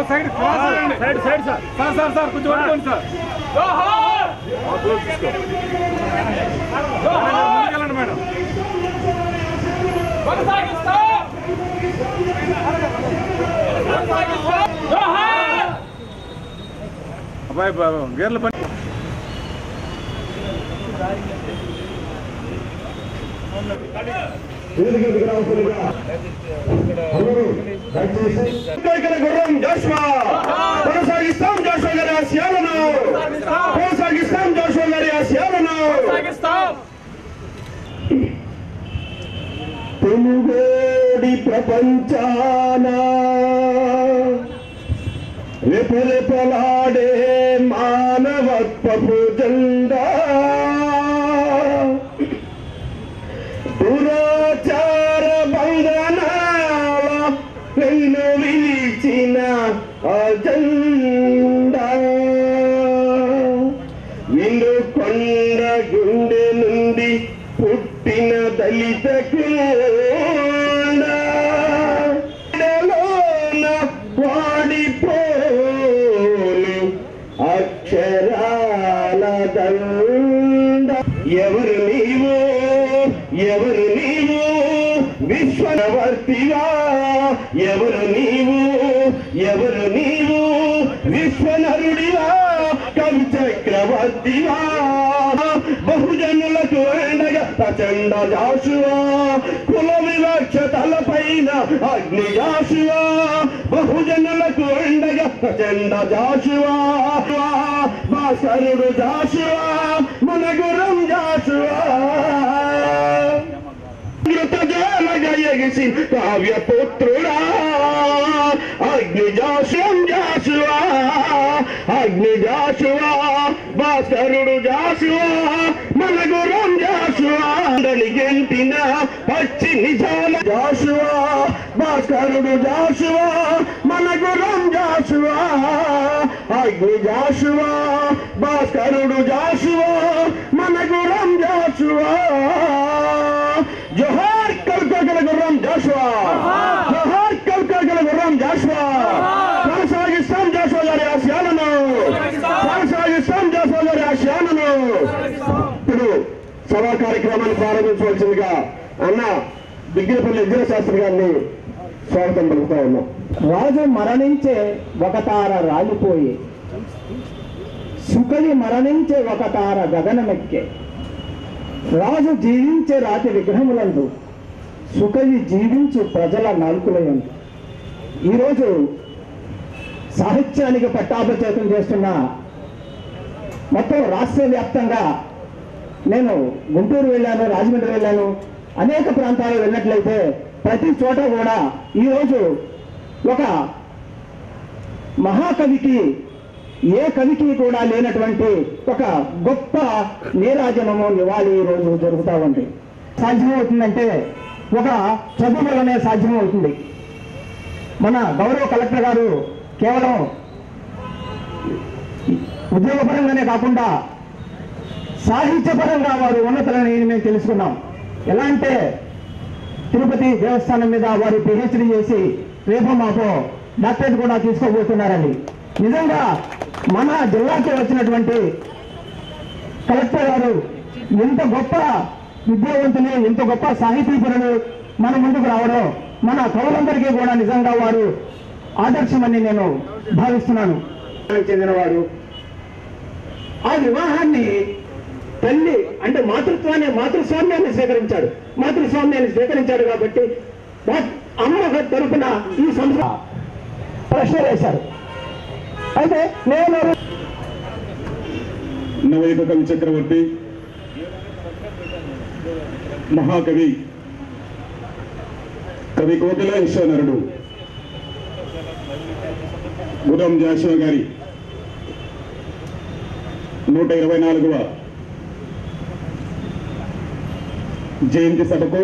Side cross చేయండి. Side side sir sir sir sir కొంచెం పట్టుకోండి సార్ ముందుకెళ్ళండి మేడం అబ్బాయి బాబు గేర్ల పని ఇక్కడ గుర్రం జోష్వా కొనసాగిస్తాం జోష్వా గారి ఆశయాలను కొనసాగిస్తాం జోష్వా గారి ఆశయాలను తెలుగోడి ప్రపంచాన రెపరెపలాడే మానవత్వపు జెండా దురాచార బంధనాల వెన్ను విలిచిన అజెండా ఇందు కొండ గుండె నుండి పుట్టిన దళిత వాడిపోను అక్షరాల దండ ఎవరు నీవు ఎవరు నీవు విశ్వనవర్తివా ఎవరు నీవు ఎవరు నీవు విశ్వనరుడివా కవి చక్రవర్తివా బహుజనులకు అండగా ప్రచండ జాషువా కుల వివక్ష తలపైన అగ్ని జాషువా బహుజనులకు అండగా ప్రచండ జాషువా భాస్కరుడు జాషువా మునగురం జాషువా మృతజాలగా ఎగిసి కావ్యపుత్రుడా అగ్ని జాషువం జాషువా అగ్ని జాషువా భాస్కరుడు జాషువా మనగురం జాషువా గెంటిన పచ్చి నిజాల జాషువా భాస్కరుడు జాషువా మనగురం జాషువా అగ్ని జాషువా భాస్కరుడు జాషువా మనగురం జాషువా జోహార్ కల్కగల గుర్రం జాషువా జోహార్ కల్కగల గుర్రం జాషువా కొనసాగిస్తాం జాషువా గారి ఆశయాలను కొనసాగిస్తాం జాషువా గారి ఆశయాలను ఇప్పుడు సభా కార్యక్రమాన్ని ప్రారంభించవలసిందిగా అన్న దిగ్గరపల్లి విజయ శాస్త్రి గారిని స్వాగతం పలుకుతా ఉన్నాం రాజు మరణించే ఒక తార రాలిపోయి సుకలి మరణించే ఒక తార గగనమెక్కే రాజు జీవించే రాతి విగ్రహములందు సుకలి జీవించు ప్రజల నాలుకలయందు ఈరోజు సాహిత్యానికి పట్టాభిషేకం చేస్తున్న మొత్తం రాష్ట్ర వ్యాప్తంగా నేను గుంటూరు వెళ్ళాను రాజమండ్రి వెళ్ళాను అనేక ప్రాంతాలు వెళ్ళినట్లయితే ప్రతి చోట కూడా ఈరోజు ఒక మహాకవికి ఏ కవికి కూడా లేనటువంటి ఒక గొప్ప నీరాజనము నివాళి ఈ రోజు జరుగుతూ ఉంది సాధ్యమవుతుందంటే ఒక చదువు వల్లనే సాధ్యమవుతుంది మన గౌరవ కలెక్టర్ గారు కేవలం ఉద్యోగపరంగానే కాకుండా సాహిత్యపరంగా వారు ఉన్నతులని మేము తెలుసుకున్నాం ఎలా అంటే తిరుపతి దేవస్థానం మీద వారు పిహెచ్డి చేసి రేపో మాపో డాక్టరేట్ కూడా తీసుకోబోతున్నారండి నిజంగా మన జిల్లాకి వచ్చినటువంటి కలెక్టర్ గారు ఎంత గొప్ప విద్యావంతులు ఎంత గొప్ప సాహితీపరులు మన ముందుకు రావడం మన కవులందరికీ కూడా నిజంగా వారు ఆదర్శమని నేను భావిస్తున్నాను చెందినవాడు ఆ వివాహాన్ని తల్లి అంటే మాతృత్వాన్ని మాతృస్వామ్యాన్ని స్వీకరించాడు మాతృస్వామ్యాన్ని స్వీకరించాడు కాబట్టి మా- అమ్మ తరపున ఈ సంస్థ ప్రశ్న వేశారు అయితే నేను నవయుగ కవి చక్రవర్తి మహాకవి కవి కోకిల విశ్వనరుడు గురం జాషువా గారి నూట ఇరవై నాలుగవ జయంతి సభకు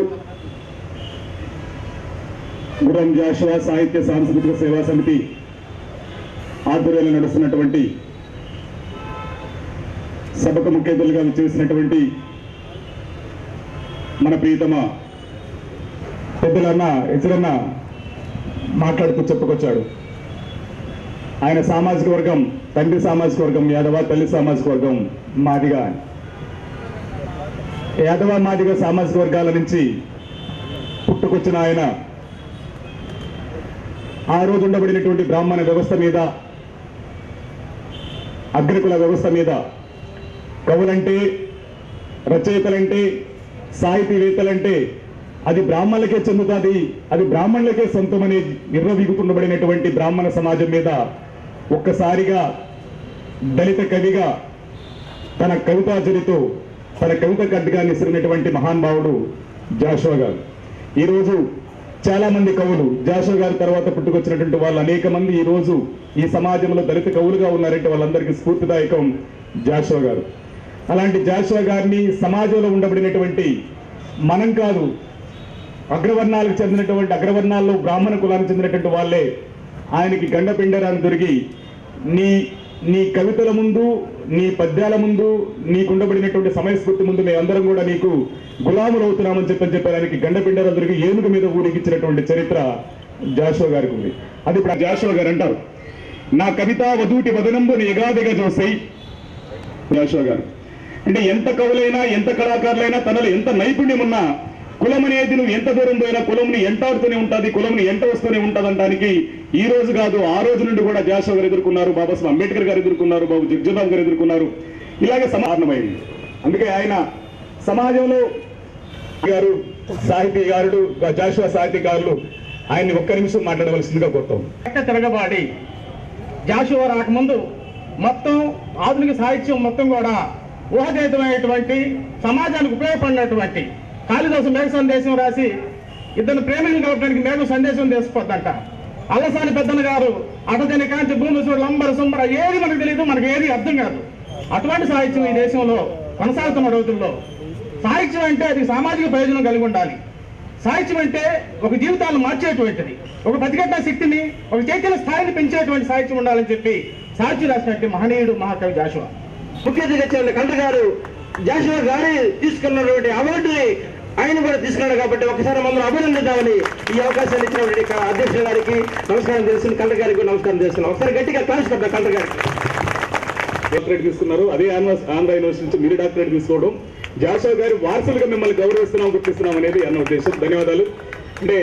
గురం జాషువా సాహిత్య సాంస్కృతిక సేవా సమితి ఆధ్వర్యంలో నడుస్తున్నటువంటి సభకు ముఖ్య అతిథులుగా చేసినటువంటి మన ప్రీతమ పెద్దలన్న ఇతరన్న మాట్లాడుతూ చెప్పుకొచ్చాడు ఆయన సామాజిక వర్గం తండ్రి సామాజిక వర్గం యాదవ తల్లి సామాజిక వర్గం మాదిగా యాదవ మాదిగ సామాజిక వర్గాల నుంచి పుట్టుకొచ్చిన ఆయన ఆ రోజు ఉండబడినటువంటి బ్రాహ్మణ వ్యవస్థ మీద అగ్రకుల వ్యవస్థ మీద కవులంటే రచయితలంటే సాహితీవేత్తలంటే అది బ్రాహ్మణులకే చెందుతుంది అది బ్రాహ్మణులకే సొంతమని నిర్వవీగుతుండబడినటువంటి బ్రాహ్మణ సమాజం మీద ఒక్కసారిగా దళిత కవిగా తన కవితాచరితో తన కవిత ఖడ్గాన్ని ఇసిరినటువంటి మహానుభావుడు జాషువా గారు ఈరోజు చాలా మంది కవులు జాషువా గారి తర్వాత పుట్టుకొచ్చినటువంటి వాళ్ళు అనేక మంది ఈ రోజు ఈ సమాజంలో దళిత కవులుగా ఉన్నారంటే వాళ్ళందరికీ స్ఫూర్తిదాయకం జాషువా గారు అలాంటి జాషువా గారిని సమాజంలో ఉండబడినటువంటి మనం కాదు అగ్రవర్ణాలకు చెందినటువంటి అగ్రవర్ణాల్లో బ్రాహ్మణ కులానికి చెందినటువంటి వాళ్ళే ఆయనకి గండపిండరాన్ని దొరికి నీ నీ కవితల ముందు నీ పద్యాల ముందు నీకుండబడినటువంటి సమయస్ఫూర్తి ముందు మేమందరం కూడా నీకు గులాములు అవుతున్నామని చెప్పని చెప్పి ఆయనకి గండపిండరం దొరికి ఏనుక మీద ఊరికిచ్చినటువంటి చరిత్ర జాషువా గారికి ఉంది అది ఇప్పుడు ఆ జాషువా గారు అంటారు నా కవిత వధూటి వదనంబుని ఎగాదిగా చూసాయి జాషువా గారు అంటే ఎంత కవులైనా ఎంత కళాకారులైనా తనలో ఎంత నైపుణ్యం ఉన్నా కులం అనేది నువ్వు ఎంత దూరం పోయినా కులంని ఎంటాడుతూనే ఉంటుంది కులంని ఎంట వస్తూనే ఉంటుంది అనడానికి ఈ రోజు కాదు ఆ రోజు నుండి కూడా జాషువా గారు ఎదుర్కొన్నారు బాబాసాహెబ్ అంబేద్కర్ గారు ఎదుర్కొన్నారు బాబు జగ్జీరామ్ గారు ఎదుర్కొన్నారు ఇలాగే సమాధానమైంది అందుకే ఆయన సమాజంలో గారు సాహితీకారుడు జాషువా సాహితీకారులు ఆయన్ని ఒక్క నిమిషం మాట్లాడవలసిందిగా కోరుతాం ఎక్క తిరగబాడి జాషువా రాకముందు మొత్తం ఆధునిక సాహిత్యం మొత్తం కూడా ఊహజేతమైనటువంటి సమాజానికి ఉపయోగపడినటువంటి కాళిదాసు మేఘ సందేశం రాసి ఇద్దరు ప్రేమను కలపడానికి మేఘ సందేశం తీసుకుపోద్దంట అల్లసాని పెద్దన్న గారు అటజని కాంతి భూమి చూడు లంబర సుంబర ఏది మనకు తెలియదు మనకు ఏది అర్థం కాదు అటువంటి సాహిత్యం ఈ దేశంలో కొనసాగుతున్న రోజుల్లో సాహిత్యం అంటే అది సామాజిక ప్రయోజనం కలిగి ఉండాలి సాహిత్యం అంటే ఒక జీవితాలను మార్చేటువంటిది ఒక ప్రతిఘటన శక్తిని ఒక చైతన్య స్థాయిని పెంచేటువంటి సాహిత్యం ఉండాలని చెప్పి సాహిత్యం రాసినట్టు మహనీయుడు మహాకవి జాషువా ముఖ్య అతిథిగా వచ్చిన కంట గారు జాషువా గారి తీసుకున్నటువంటి అవార్డుని ఆయన కూడా తీసుకున్నాడు కాబట్టి ఒకసారి మమ్మల్ని అభినందిద్దామని ఈ అవకాశాన్ని ఇచ్చినటువంటి క- అధ్యక్షుల గారికి నమస్కారం చేస్తున్నాను కంట గారికి కూడా నమస్కారం చేస్తున్నాను ఒకసారి గట్టిగా క్లాస్ కొద్దాం కంట గారికి డాక్టరేట్ తీసుకున్నారు అదే ఆంధ్ర ఆంధ్ర యూనివర్సిటీ నుంచి మీరు డాక్టరేట్ తీసుకోవడం జాషా గారి వారసులుగా మిమ్మల్ని గౌరవిస్తున్నాం గుర్తిస్తున్నాం అనేది అన్న ఉద్దేశం ధన్యవాదాలు అంటే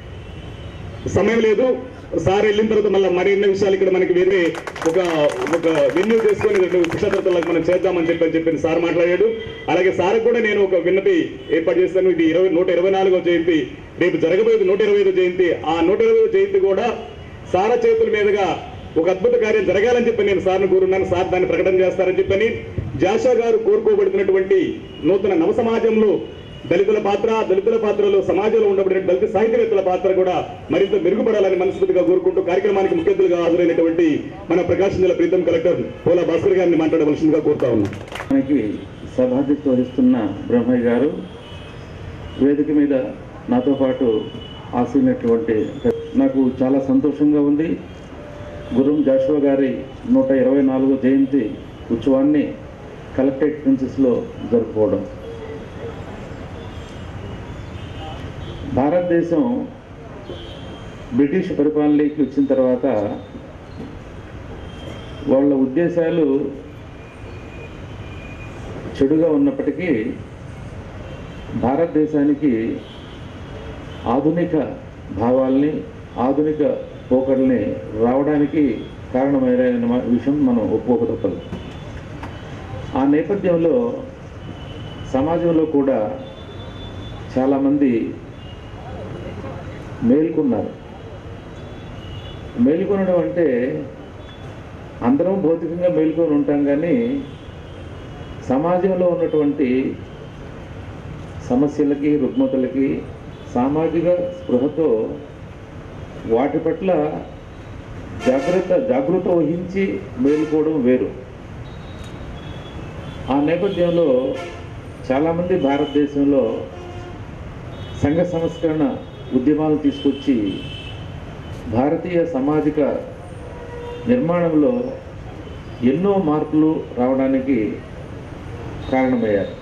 సమయం లేదు సార్ వెళ్ళిన తర్వాత మళ్ళీ మరిన్ని విషయాలు ఇక్కడ మనకి వేరే ఒక ఒక వెన్యూ చేసుకొని రెండు శిక్షాతరతలకు మనం చేద్దామని చెప్పి అని చెప్పి సార్ మాట్లాడాడు అలాగే సార్ కూడా నేను ఒక విన్నతి ఏర్పాటు చేస్తాను ఇది ఇరవై నూట ఇరవై నాలుగో జయంతి రేపు జరగబోయేది నూట ఇరవై ఐదో జయంతి ఆ నూట ఇరవై ఐదో జయంతి కూడా సార చేతుల మీదుగా ఒక అద్భుత కార్యం జరగాలని చెప్పి నేను సార్ను కోరున్నాను సార్ దాన్ని ప్రకటన చేస్తారని చెప్పని జాషా గారు కోరుకోబడుతున్నటువంటి నూతన నవ సమాజంలో దళితుల పాత్ర దళితుల పాత్రలో సమాజంలో ఉండబడిన దళిత సాహిత్యవేత్తల పాత్ర కూడా మరింత మెరుగుపడాలని మనస్ఫూర్తిగా కోరుకుంటూ కార్యక్రమానికి ముఖ్య అతిథులుగా హాజరైనటువంటి మన ప్రకాశం జిల్లా ప్రీతం కలెక్టర్ పోలా భాస్కర్ గారిని మాట్లాడవలసిందిగా కోరుతా ఉన్నాం మనకి సభాధ్యక్షత వహిస్తున్న బ్రహ్మయ్య గారు వేదిక మీద నాతో పాటు ఆసీనటువంటి నాకు చాలా సంతోషంగా ఉంది గురుం జాషువా గారి నూట ఇరవై నాలుగో జయంతి ఉత్సవాన్ని కలెక్టరేట్ ప్రిన్సెస్లో జరుపుకోవడం భారతదేశం బ్రిటిష్ పరిపాలనలోకి వచ్చిన తర్వాత వాళ్ళ ఉద్దేశాలు చెడుగా ఉన్నప్పటికీ భారతదేశానికి ఆధునిక భావాల్ని ఆధునిక పోకడల్ని రావడానికి కారణమైన మ- విషయం మనం ఒప్పుకోక తప్పదు ఆ నేపథ్యంలో సమాజంలో కూడా చాలామంది మేల్కొన్నారు మేల్కొనడం అంటే అందరం భౌతికంగా మేల్కొని ఉంటాం కానీ సమాజంలో ఉన్నటువంటి సమస్యలకి రుగ్మతలకి సామాజిక స్పృహతో వాటి పట్ల జాగ్రత్త జాగృత వహించి మేలుకోవడం వేరు ఆ నేపథ్యంలో చాలామంది భారతదేశంలో సంఘ సంస్కరణ ఉద్యమాలు తీసుకొచ్చి భారతీయ సామాజిక నిర్మాణంలో ఎన్నో మార్పులు రావడానికి కారణమయ్యారు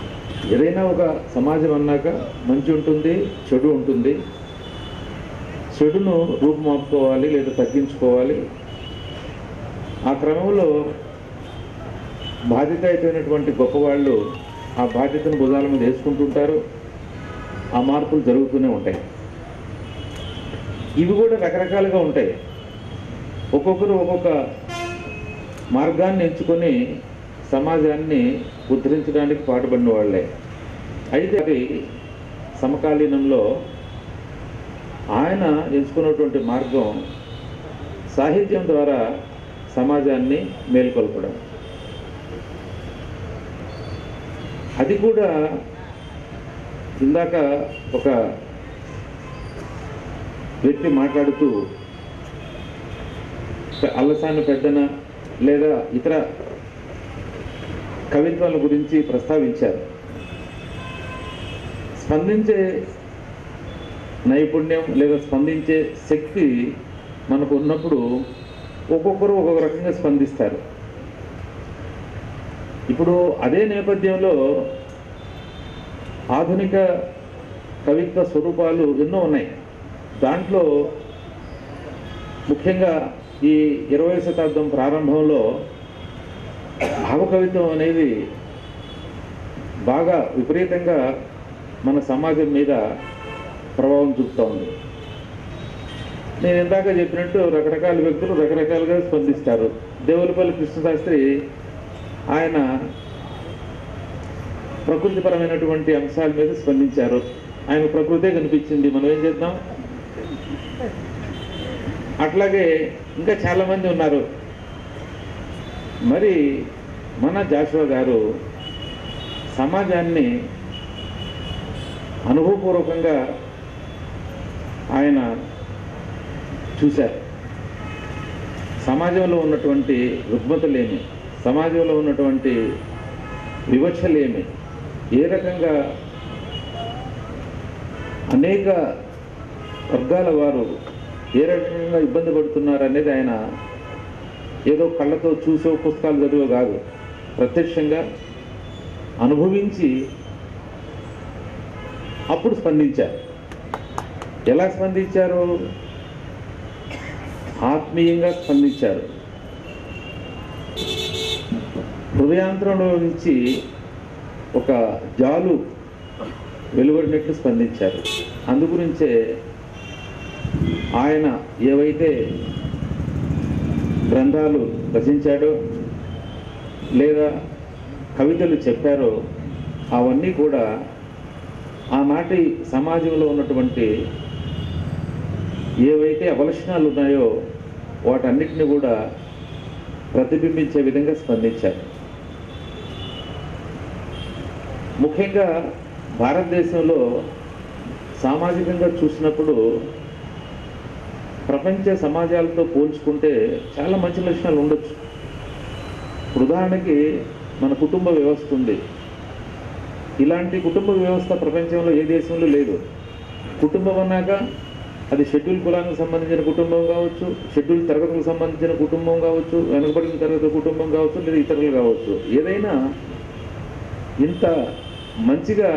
ఏదైనా ఒక సమాజం అన్నాక మంచి ఉంటుంది చెడు ఉంటుంది చెడును రూపుమాపుకోవాలి లేదా తగ్గించుకోవాలి ఆ క్రమంలో బాధ్యతాయుతమైనటువంటి గొప్పవాళ్ళు ఆ బాధ్యతను భుజాల మీద వేసుకుంటుంటారు ఆ మార్పులు జరుగుతూనే ఉంటాయి ఇవి కూడా రకరకాలుగా ఉంటాయి ఒక్కొక్కరు ఒక్కొక్క మార్గాన్ని ఎంచుకొని సమాజాన్ని ఉద్ధరించడానికి పాటుపడిన వాళ్ళే అయితే అది సమకాలీనంలో ఆయన ఎంచుకున్నటువంటి మార్గం సాహిత్యం ద్వారా సమాజాన్ని మేల్కొల్పడం అది కూడా ఇందాక ఒక వ్యక్తి మాట్లాడుతూ పె- అల్లసాని పెద్దన లేదా ఇతర కవిత్వాల గురించి ప్రస్తావించారు స్పందించే నైపుణ్యం లేదా స్పందించే శక్తి మనకు ఉన్నప్పుడు ఒక్కొక్కరు ఒక్కొక్క రకంగా స్పందిస్తారు ఇప్పుడు అదే నేపథ్యంలో ఆధునిక కవిత్వ స్వరూపాలు ఎన్నో ఉన్నాయి దాంట్లో ముఖ్యంగా ఈ ఇరవై శతాబ్దం ప్రారంభంలో భావకవిత్వం అనేది బాగా విపరీతంగా మన సమాజం మీద ప్రభావం చూపుతూ ఉంది నేను ఇందాక చెప్పినట్టు రకరకాల వ్యక్తులు రకరకాలుగా స్పందిస్తారు దేవులపల్లి కృష్ణశాస్త్రి ఆయన ప్రకృతిపరమైనటువంటి అంశాల మీద స్పందించారు ఆయన ప్రకృతే కనిపించింది మనం ఏం చేద్దాం అట్లాగే ఇంకా చాలామంది ఉన్నారు మరి మన జాషువా గారు సమాజాన్ని అనుభవపూర్వకంగా ఆయన చూశారు సమాజంలో ఉన్నటువంటి రుగ్మతలేమి సమాజంలో ఉన్నటువంటి వివక్షలేమి ఏ రకంగా అనేక వర్గాల వారు ఏ రకంగా ఇబ్బంది పడుతున్నారు అనేది ఆయన ఏదో కళ్ళతో చూసో పుస్తకాలు చదివో కాదు ప్రత్యక్షంగా అనుభవించి అప్పుడు స్పందించారు ఎలా స్పందించారు ఆత్మీయంగా స్పందించారు హృదయాంతరంలో నుంచి ఒక జాలు వెలువడినట్లు స్పందించారు అందుగురించే ఆయన ఏవైతే గ్రంథాలు రచించాడో లేదా కవితలు చెప్పారో అవన్నీ కూడా ఆనాటి సమాజంలో ఉన్నటువంటి ఏవైతే అవలక్షణాలు ఉన్నాయో వాటన్నిటిని కూడా ప్రతిబింబించే విధంగా స్పందించారు ముఖ్యంగా భారతదేశంలో సామాజికంగా చూసినప్పుడు ప్రపంచ సమాజాలతో పోల్చుకుంటే చాలా మంచి లక్షణాలు ఉండొచ్చు ఇప్పుడు ఉదాహరణకి మన కుటుంబ వ్యవస్థ ఉంది ఇలాంటి కుటుంబ వ్యవస్థ ప్రపంచంలో ఏ దేశంలో లేదు కుటుంబం అన్నాక అది షెడ్యూల్ కులానికి సంబంధించిన కుటుంబం కావచ్చు షెడ్యూల్ తరగతులకు సంబంధించిన కుటుంబం కావచ్చు వెనుకబడిన తరగతి కుటుంబం కావచ్చు లేదా ఇతరులు కావచ్చు ఏదైనా ఇంత మంచిగా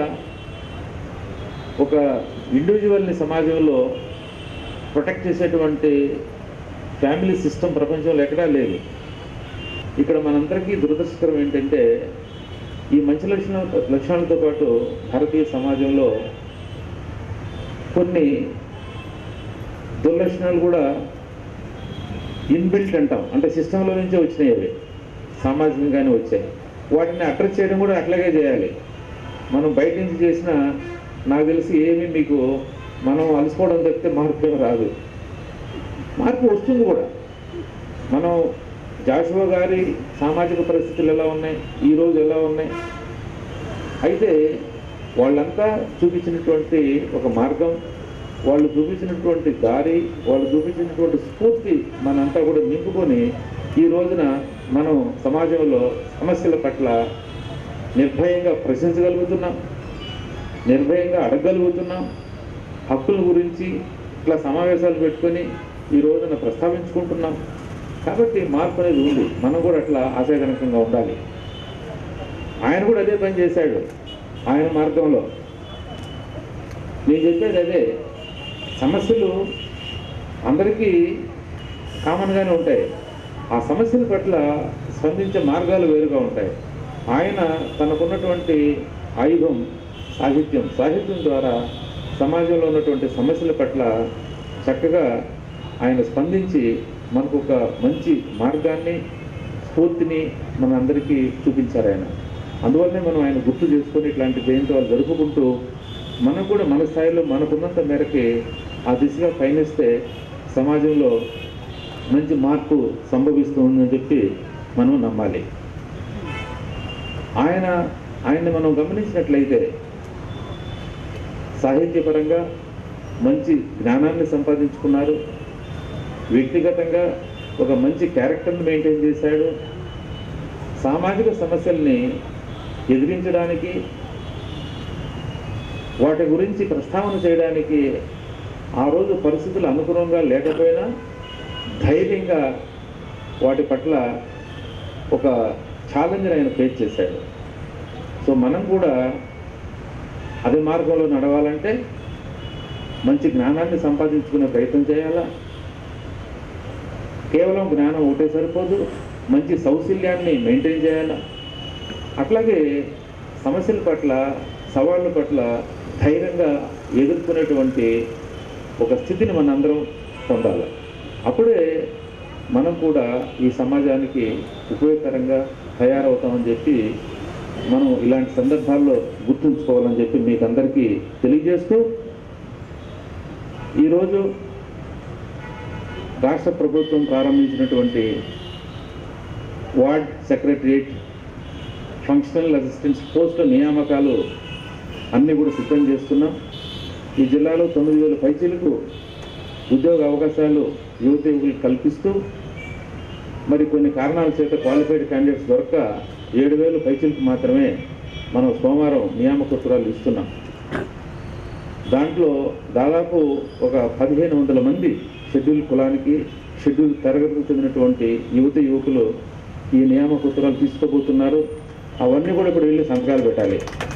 ఒక ఇండివిజువల్ని సమాజంలో ప్రొటెక్ట్ చేసేటువంటి ఫ్యామిలీ సిస్టమ్ ప్రపంచంలో ఎక్కడా లేదు ఇక్కడ మనందరికీ దురదృష్టకరం ఏంటంటే ఈ మంచి లక్షణాలతో లక్షణాలతో పాటు భారతీయ సమాజంలో కొన్ని దుర్లక్షణాలు కూడా ఇన్బిల్ట్ అంటాం అంటే సిస్టంలో నుంచే వచ్చినాయి అవి సామాజికంగానే వచ్చాయి వాటిని అట్రాక్ట్ చేయడం కూడా అట్లాగే చేయాలి మనం బయట నుంచి చేసిన నాకు తెలిసి ఏమీ మీకు మనం అలసిపోవడం తప్పితే మార్పు ఏమి రాదు మార్పు వస్తుంది కూడా మనం జాషువా గారి సామాజిక పరిస్థితులు ఎలా ఉన్నాయి ఈరోజు ఎలా ఉన్నాయి అయితే వాళ్ళంతా చూపించినటువంటి ఒక మార్గం వాళ్ళు చూపించినటువంటి దారి వాళ్ళు చూపించినటువంటి స్ఫూర్తి మనంతా కూడా నింపుకొని ఈ రోజున మనం సమాజంలో సమస్యల పట్ల నిర్భయంగా ప్రశ్నించగలుగుతున్నాం నిర్భయంగా అడగగలుగుతున్నాం హక్కుల గురించి ఇట్లా సమావేశాలు పెట్టుకొని ఈ రోజున ప్రస్తావించుకుంటున్నాం కాబట్టి మార్పు అనేది ఉంది మనం కూడా అట్లా ఆశాజనకంగా ఉండాలి ఆయన కూడా అదే పని చేశాడు ఆయన మార్గంలో నేను చెప్పేది అదే సమస్యలు అందరికీ కామన్గానే ఉంటాయి ఆ సమస్యల పట్ల స్పందించే మార్గాలు వేరుగా ఉంటాయి ఆయన తనకున్నటువంటి ఆయుధం సాహిత్యం సాహిత్యం ద్వారా సమాజంలో ఉన్నటువంటి సమస్యల పట్ల చక్కగా ఆయన స్పందించి మనకు ఒక మంచి మార్గాన్ని స్ఫూర్తిని మన అందరికీ చూపించారు ఆయన అందువల్లనే మనం ఆయన గుర్తు చేసుకొని ఇట్లాంటి జయంతులు జరుపుకుంటూ మనం కూడా మన స్థాయిలో మనకున్నంత మేరకి ఆ దిశగా పయనిస్తే సమాజంలో మంచి మార్పు సంభవిస్తుందని చెప్పి మనం నమ్మాలి ఆయన ఆయన్ని మనం గమనించినట్లయితే సాహిత్యపరంగా మంచి జ్ఞానాన్ని సంపాదించుకున్నారు వ్యక్తిగతంగా ఒక మంచి క్యారెక్టర్ని మెయింటైన్ చేశాడు సామాజిక సమస్యల్ని ఎదిరించడానికి వాటి గురించి ప్రస్తావన చేయడానికి ఆ రోజు పరిస్థితులు అనుకూలంగా లేకపోయినా ధైర్యంగా వాటి పట్ల ఒక ఛాలెంజ్ని ఆయన ఫేస్ చేశాడు సో మనం కూడా అదే మార్గంలో నడవాలంటే మంచి జ్ఞానాన్ని సంపాదించుకునే ప్రయత్నం చేయాలా కేవలం జ్ఞానం ఒకటే సరిపోదు మంచి సౌశల్యాన్ని మెయింటైన్ చేయాలా అట్లాగే సమస్యల పట్ల సవాళ్ళ పట్ల ధైర్యంగా ఎదుర్కొనేటువంటి ఒక స్థితిని మనందరం పొందాలి అప్పుడే మనం కూడా ఈ సమాజానికి ఉపయోగకరంగా తయారవుతామని చెప్పి మనం ఇలాంటి సందర్భాల్లో గుర్తుంచుకోవాలని చెప్పి మీకు అందరికీ తెలియజేస్తూ ఈరోజు రాష్ట్ర ప్రభుత్వం ప్రారంభించినటువంటి వార్డ్ సెక్రటరియట్ ఫంక్షనల్ అసిస్టెంట్స్ పోస్టుల నియామకాలు అన్నీ కూడా సిద్ధం చేస్తున్నాం ఈ జిల్లాలో తొమ్మిది వేల పైచీలకు ఉద్యోగ అవకాశాలు యువత యువకులకు కల్పిస్తూ మరి కొన్ని కారణాల చేత క్వాలిఫైడ్ క్యాండిడేట్స్ దొరక్క ఏడు వేలు పైచీలకు మాత్రమే మనం సోమవారం నియామకోత్తరాలు ఇస్తున్నాం దాంట్లో దాదాపు ఒక పదిహేను వందల మంది షెడ్యూల్ కులానికి షెడ్యూల్ తరగతికి చెందినటువంటి యువత యువకులు ఈ నియామక ఉత్తరాలు తీసుకోబోతున్నారు అవన్నీ కూడా ఇప్పుడు వెళ్ళి సంతకాలు పెట్టాలి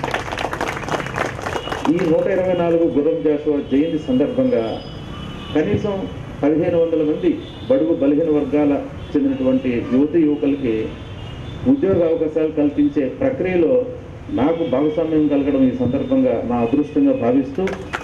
ఈ నూట ఇరవై నాలుగు గుర్రం జాషువా జయంతి సందర్భంగా కనీసం పదిహేను వందల మంది బడుగు బలహీన వర్గాల చెందినటువంటి యువత యువకులకి ఉద్యోగ అవకాశాలు కల్పించే ప్రక్రియలో నాకు భాగస్వామ్యం కలగడం ఈ సందర్భంగా నా అదృష్టంగా భావిస్తూ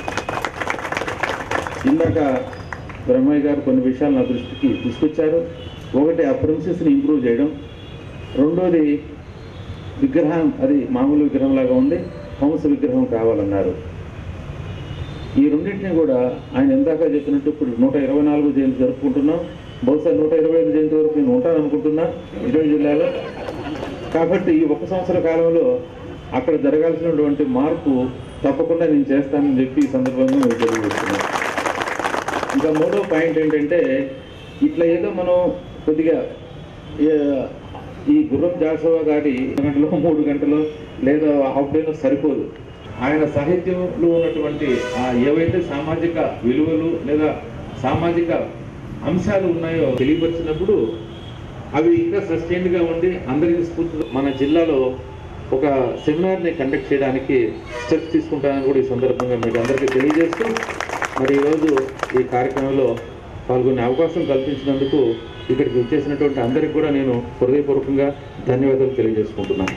ఇందాక బ్రహ్మయ్య గారు కొన్ని విషయాలు నా దృష్టికి తీసుకొచ్చారు ఒకటి ఆ ప్రిన్సెస్ని ఇంప్రూవ్ చేయడం రెండోది విగ్రహం అది మామూలు విగ్రహం లాగా ఉంది హంస విగ్రహం కావాలన్నారు ఈ రెండింటిని కూడా ఆయన ఇందాక చెప్పినట్టు ఇప్పుడు నూట ఇరవై నాలుగు జయంతి జరుపుకుంటున్నాం బహుశా నూట ఇరవై ఐదు జయంతి వరకు నేను ఉంటాననుకుంటున్నా ఇరవై జిల్లాలో కాబట్టి ఈ ఒక సంవత్సర కాలంలో అక్కడ జరగాల్సినటువంటి మార్పు తప్పకుండా నేను చేస్తానని చెప్పి ఈ సందర్భంగా మీకు తెలియజేస్తున్నాను ఇంకా మూడో పాయింట్ ఏంటంటే ఇట్లా ఏదో మనం కొద్దిగా ఏ- ఈ గుర్రం జాషువా గారి గంటలో మూడు గంటలు లేదా హాఫ్ డేలో సరిపోదు ఆయన సాహిత్యంలో ఉన్నటువంటి ఆ ఏవైతే సామాజిక విలువలు లేదా సామాజిక అంశాలు ఉన్నాయో తెలియపరిచినప్పుడు అవి ఇంకా సస్టైన్డ్గా ఉండి అందరికీ స్ఫూర్తి మన జిల్లాలో ఒక సెమినార్ని కండక్ట్ చేయడానికి స్టెప్స్ తీసుకుంటానని కూడా ఈ సందర్భంగా మీకు అందరికీ తెలియజేస్తూ మరి ఈరోజు ఈ కార్యక్రమంలో పాల్గొనే అవకాశం కల్పించినందుకు ఇక్కడికి వచ్చేసినటువంటి అందరికీ కూడా నేను హృదయపూర్వకంగా ధన్యవాదాలు తెలియజేసుకుంటున్నాను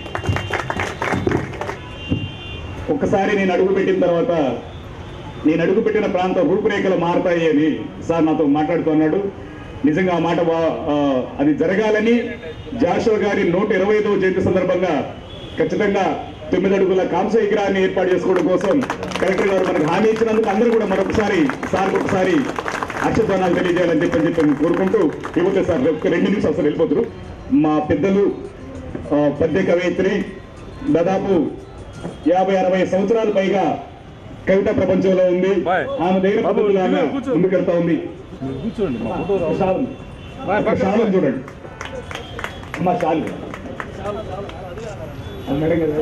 ఒక్కసారి నేను అడుగు పెట్టిన తర్వాత నేను అడుగు పెట్టిన ప్రాంతం రూపురేఖలు మారతాయి అని సార్ నాతో మాట్లాడుతున్నాడు నిజంగా ఆ మాట వా- ఆ, అది జరగాలని జాషువా గారి నూట ఇరవై ఐదవ జయంతి సందర్భంగా ఖచ్చితంగా తొమ్మిది అడుగుల కాంస విగ్రహాన్ని ఏర్పాటు చేసుకోవడం కోసం కలెక్టర్ గారు మనకు హామీ ఇచ్చినందుకు అందరూ కూడా మరొకసారి సార్ ఒకసారి అక్షదానాలు తెలియజేయాలని చెప్పని చెప్పి నేను కోరుకుంటూ ఇవ్వతే సార్ ఒక రెండు నిమిషాలు అసలు వెళ్ళిపోతారు మా పెద్దలు ఆ, పద్య కవయిత్రి దాదాపు యాభై అరవై సంవత్సరాలు పైగా కవిత ప్రపంచంలో ఉంది బాయ్. ఆమె దగ్గర బాబు, పద్ధతులు ఆమె కూర్చో, కూర్చో. ముందుకెళ్తా ఉంది మీరు కూర్చోండి మా ఫోటో ఒక రావు. శాలం బాయ్, ఒక పక్కన శాలం చూడండి మా శాలు అది మేడం కదా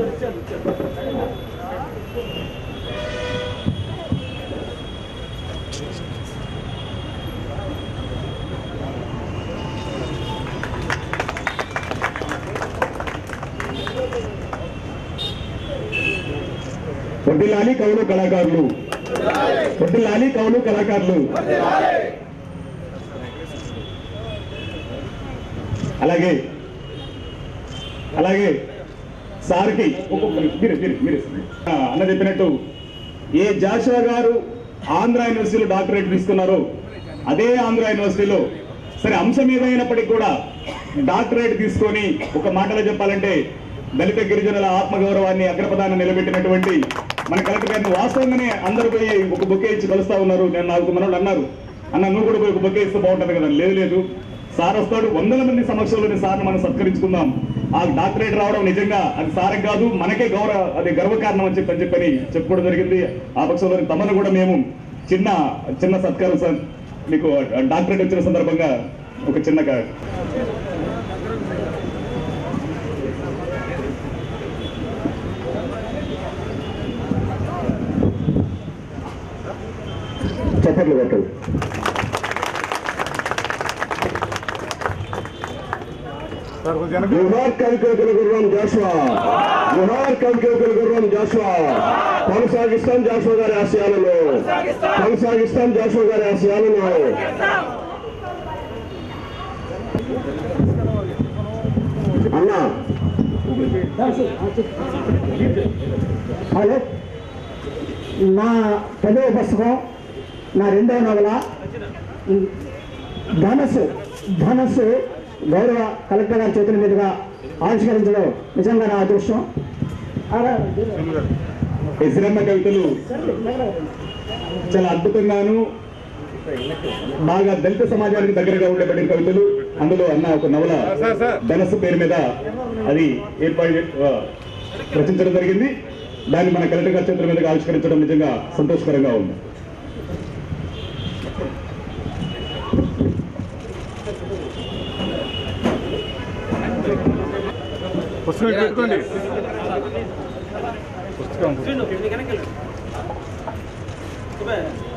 వడ్డిల్లాలి కవులు కళాకారులు వడ్డిల్లాలి కవులు కళాకారులు అలాగే అలాగే సార్కి ఒక్కొక్కరు మీరు మీరు మీరు ఆ, అన్న చెప్పినట్టు ఏ జాషువా గారు ఆంధ్ర యూనివర్సిటీలో డాక్టరేట్ తీసుకున్నారో అదే ఆంధ్ర యూనివర్సిటీలో సరే అంశం ఏదైనప్పటికీ కూడా డాక్టరేట్ తీసుకొని ఒక మాటలో చెప్పాలంటే దళిత గిరిజనుల ఆత్మగౌరవాన్ని అగ్రపదాన్ని నిలబెట్టినటువంటి మన కలెక్టర్ గారిని వాస్తవంగానే అందరూ పోయి ఒక బొకే ఇచ్చి కలుస్తా ఉన్నారు నేను నాకు మనోళ్ళు అన్నారు అన్న నువ్వు కూడా పోయి ఒక బొకే ఇస్తే బాగుంటుంది కదా లేదు లేదు సార్ వస్తాడు వందల మంది సమక్షంలోని సార్ని మనం సత్కరించుకుందాం ఆ డాక్టరేట్ రావడం నిజంగా అది సార్ కాదు మనకే గౌరవ అది గర్వకారణం అని చెప్పని చెప్పని చెప్పుకోవడం జరిగింది ఆ పక్షంలోని తమను కూడా మేము చిన్న చిన్న సత్కారం సార్ మీకు డాక్టరేట్ వచ్చిన సందర్భంగా ఒక చిన్న కా- చప్పట్లు కొట్టండి సార్ కొంచెం వెనక్కి జోహార్ కవికోకుల గుర్రం జాషువా జోహార్ కవికోకుల గుర్రం జాషువా కొనసాగిస్తాం జాషువా గారి ఆశయాలను కొనసాగిస్తాం జాషువా గారి ఆశయాలను అన్నా హలో నా పదవ పుస్తకం నా రెండవ నవల ధనస్సు ధనస్సు గౌరవ కలెక్టర్ గారి చేతుల మీదుగా ఆవిష్కరించడం నిజంగా నా అదృష్టం ఎసిరమ్మ కవితలు చాలా అద్భుతంగాను బాగా దళిత సమాజానికి దగ్గరగా ఉండేటువంటి కవితలు అందులో అన్న ఒక నవల సార్, సార్. ధనస్సు పేరు మీద అది ఏర్పాటు చే- ఆ, రచించడం జరిగింది దాన్ని మన కలెక్టర్ గారి చేతుల మీదుగా ఆవిష్కరించడం నిజంగా సంతోషకరంగా ఉంది పుస్తకం ఇక్కడ పెట్టుకోండి పుస్తకం వెనకాల